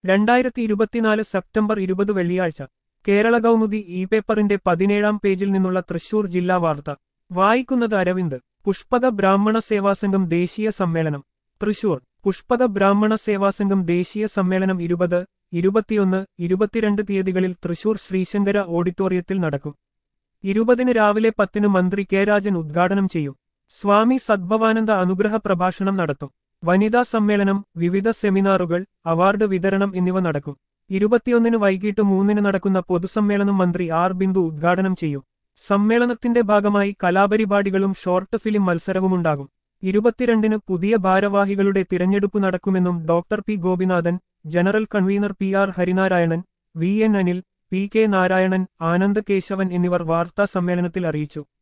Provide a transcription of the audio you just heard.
രണ്ടായിരത്തി ഇരുപത്തിനാല് സെപ്റ്റംബർ ഇരുപത് വെള്ളിയാഴ്ച കേരള കൗമുദി ഇ പേപ്പറിന്റെ പതിനേഴാം പേജിൽ നിന്നുള്ള തൃശൂർ ജില്ലാ വാർത്ത വായിക്കുന്നത് അരവിന്ദ് പുഷ്പക ബ്രാഹ്മണ സേവാസംഘം ദേശീയ സമ്മേളനം തൃശൂർ പുഷ്പക ബ്രാഹ്മണ സേവാസംഘം ദേശീയ സമ്മേളനം ഇരുപത് ഇരുപത്തിയൊന്ന് ഇരുപത്തിരണ്ട് തീയതികളിൽ തൃശൂർ ശ്രീശങ്കര ഓഡിറ്റോറിയത്തിൽ നടക്കും ഇരുപതിന് രാവിലെ പത്തിന് മന്ത്രി കെ രാജൻ ഉദ്ഘാടനം ചെയ്യും സ്വാമി സദ്ഭവാനന്ദ അനുഗ്രഹ പ്രഭാഷണം നടത്തും വനിതാ സമ്മേളനം വിവിധ സെമിനാറുകൾ അവാർഡ് വിതരണം എന്നിവ നടക്കും ഇരുപത്തിയൊന്നിന് വൈകിട്ട് മൂന്നിന് നടക്കുന്ന പൊതുസമ്മേളനം മന്ത്രി ആർ ബിന്ദു ഉദ്ഘാടനം ചെയ്യും സമ്മേളനത്തിന്റെ ഭാഗമായി കലാപരിപാടികളും ഷോർട്ട് ഫിലിം മത്സരവുമുണ്ടാകും ഇരുപത്തിരണ്ടിന് പുതിയ ഭാരവാഹികളുടെ തിരഞ്ഞെടുപ്പ് നടക്കുമെന്നും doctor P Gopinathan general convener P R Harinarayanan V N Anil P K Narayanan Anand Keshavan എന്നിവർ വാർത്താ സമ്മേളനത്തിൽ അറിയിച്ചു